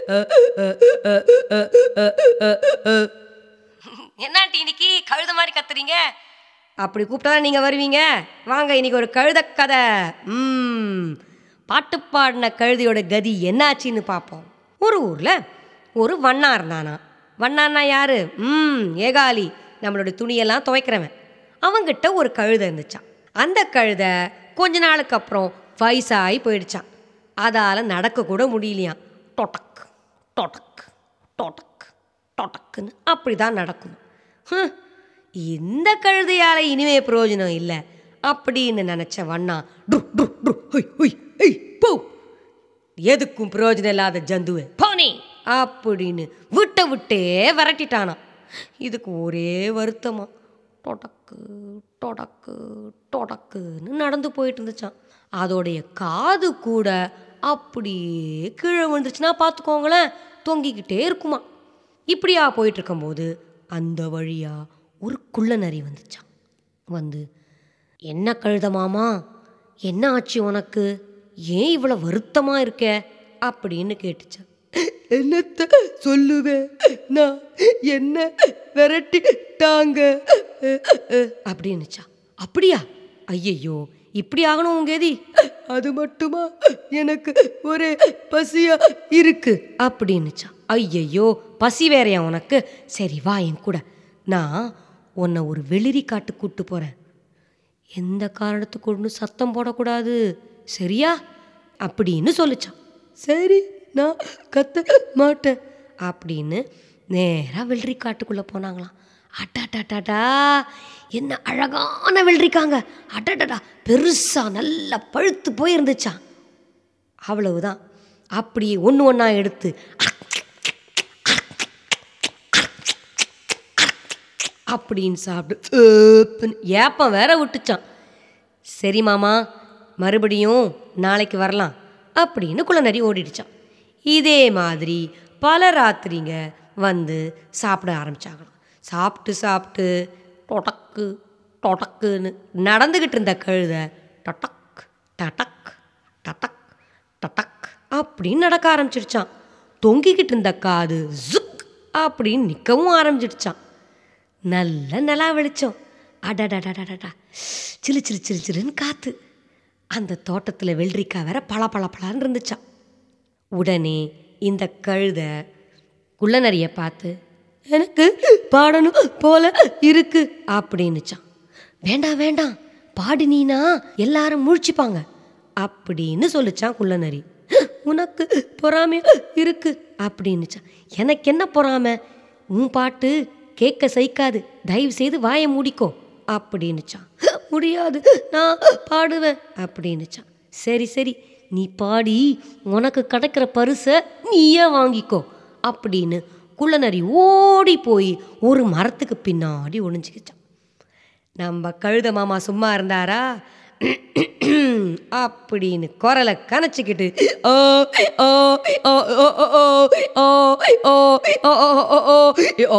என்னாண்டி இன்னைக்கு கழுத மாதிரி கத்துறீங்க அப்படி கூப்பிட்டா நீங்கள் வருவீங்க வாங்க இன்னைக்கு ஒரு கழுத கதை ம் பாட்டு பாடின கழுதையோட கதி என்னாச்சுன்னு பார்ப்போம் ஒரு ஊரில் ஒரு வண்ணா இருந்தானா வண்ணான்னா யாரு ம் ஏகாலி நம்மளோட துணியெல்லாம் துவைக்கிறவன் அவங்கிட்ட ஒரு கழுதை இருந்துச்சான் அந்த கழுதை கொஞ்ச நாளுக்கு அப்புறம் வயசாகி போயிடுச்சான் அதால் நடக்க கூட முடியலையாம் டொட்டக் டொட்டக் டொட்டக் டொட்டக்குன்னு அப்படி தான் நடக்கும் ஹம், இந்த கழுதையால் இனிமே பிரயோஜனம் இல்லை அப்படின்னு நினச்ச வண்ணா டு டு டு ஹொய் ஹொய் ஏய் போ எதுக்கும் பிரயோஜனம் இல்லாத ஜந்துவே போனி அப்படின்னு விட்ட விட்டே விரட்டிட்டானாம் இதுக்கு ஒரே வருத்தமா டொடக்கு டொடக்கு டொடக்குன்னு நடந்து போயிட்டு இருந்துச்சான் அதோடைய காது கூட அப்படியே கீழே விழுந்துச்சுன்னா பார்த்துக்கோங்களேன் தொங்கிக்கிட்டே இருக்குமா இப்படியா போயிட்டு இருக்கும்போது அந்த வழியா ஒரு குள்ள நரி வந்துச்சான் வந்து என்ன கழுத மாமா என்ன ஆச்சு உனக்கு ஏன் இவ்வளோ வருத்தமா இருக்க அப்படின்னு கேட்டுச்சான் என்னத்த சொல்லுவேன் நான் என்ன விரட்டிட்டாங்க அப்படின்னுச்சா அப்படியா ஐயையோ இப்படி ஆகணும் உங்க எதி அது மட்டுமா எனக்கு ஒரே பசியா இருக்கு அப்படின்னுச்சா ஐயையோ பசி வேறையா உனக்கு சரி வா என் கூட நான் உன்னை ஒரு வெளிரி காட்டு கூட்டு போறேன் எந்த காரணத்துக்கு ஒன்றும் சத்தம் போடக்கூடாது சரியா அப்படின்னு சொல்லிச்சான் சரி நான் கத்த மாட்டேன் அப்படின்னு நேராக வெள்ளரி காட்டுக்குள்ளே போனாங்களாம் அட்டாட்டாட்டாடா என்ன அழகான வெள்ளரிக்காங்க அட்டடடா பெருசாக நல்லா பழுத்து போயிருந்துச்சான் அவ்வளவுதான் அப்படியே ஒன்று ஒன்றா எடுத்து அப்படின்னு சாப்பிட்டு ஏப்புன்னு ஏப்பம் வேற விட்டுச்சான் சரி மாமா மறுபடியும் நாளைக்கு வரலாம் அப்படின்னு குள்ளநரி ஓடிடுச்சான் இதே மாதிரி பல ராத்திரிங்க வந்து சாப்பிட ஆரம்பிச்சாங்களாம் சாப்பிட்டு சாப்பிட்டு டொடக்கு டொடக்குன்னு நடந்துக்கிட்டு இருந்த கழுதை டடக் டடக் டடக் டடக் அப்படின்னு நடக்க ஆரம்பிச்சிடுச்சான் தொங்கிக்கிட்டு இருந்த காது ஜுக் அப்படின்னு நிற்கவும் ஆரம்பிச்சிடுச்சான் நல்ல நிலா வெளிச்சம் அடடடடடடா சிலு சிலு சிலு சிலுன்னு காத்து அந்த தோட்டத்தில் வெள்ளரிக்காய் வேற பள பள பளன்னு இருந்துச்சான் உடனே இந்த கழுதை குள்ளநரியை பார்த்து எனக்கு பாடணும் போல இருக்கு அப்படின்னுச்சான் வேண்டாம் வேண்டாம் பாடினீனா எல்லாரும் முழிச்சுப்பாங்க அப்படின்னு சொல்லிச்சான் குள்ளநரி உனக்கு பொறாமை இருக்கு அப்படின்னுச்சான் எனக்கு என்ன பொறாமை உன் பாட்டு கேட்க சைக்காது தயவு செய்து வாயை மூடிக்கோ அப்படின்னுச்சான் முடியாது நான் பாடுவேன் அப்படின்னுச்சான் சரி சரி நீ பாடி உனக்கு கிடைக்கிற பரிசை நீயே வாங்கிக்கோ அப்படின்னு குள்ளநரி ஓடி போய் ஒரு மரத்துக்கு பின்னாடி ஒளிஞ்சுக்கிச்சான் நம்ம கழுத மாமா சும்மா இருந்தாரா அப்படின்னு குரலை கணச்சிக்கிட்டு ஓ ஓ ஓ ஓ ஓ ஓ ஓ ஓ ஓ ஓ ஓ ஓ ஓ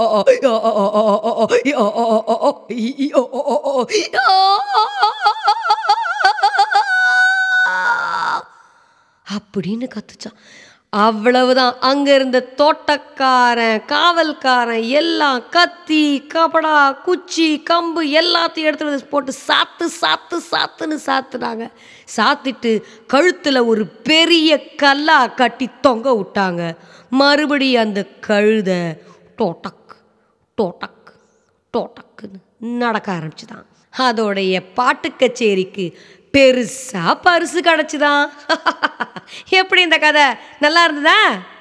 அப்படின்னு கத்துச்சான் அவ்வளவுதான் அங்க இருந்த தோட்டக்காரன் காவல்காரன் எல்லாம் கத்தி கபடா குச்சி கம்பு எல்லாத்தையும் எடுத்துட்டு வந்து போட்டு சாத்து சாத்து சாத்துன்னு சாத்துனாங்க சாத்திட்டு கழுத்துல ஒரு பெரிய கல்லா கட்டி தொங்க விட்டாங்க மறுபடியும் அந்த கழுத டோட்டக் டோட்டக் டோட்டக்குன்னு நடக்க ஆரம்பிச்சுதான் அதோடைய பாட்டு கச்சேரிக்கு பெருசா பரிசு கிடச்சிதான் எப்படி இந்த கதை நல்லா இருந்ததா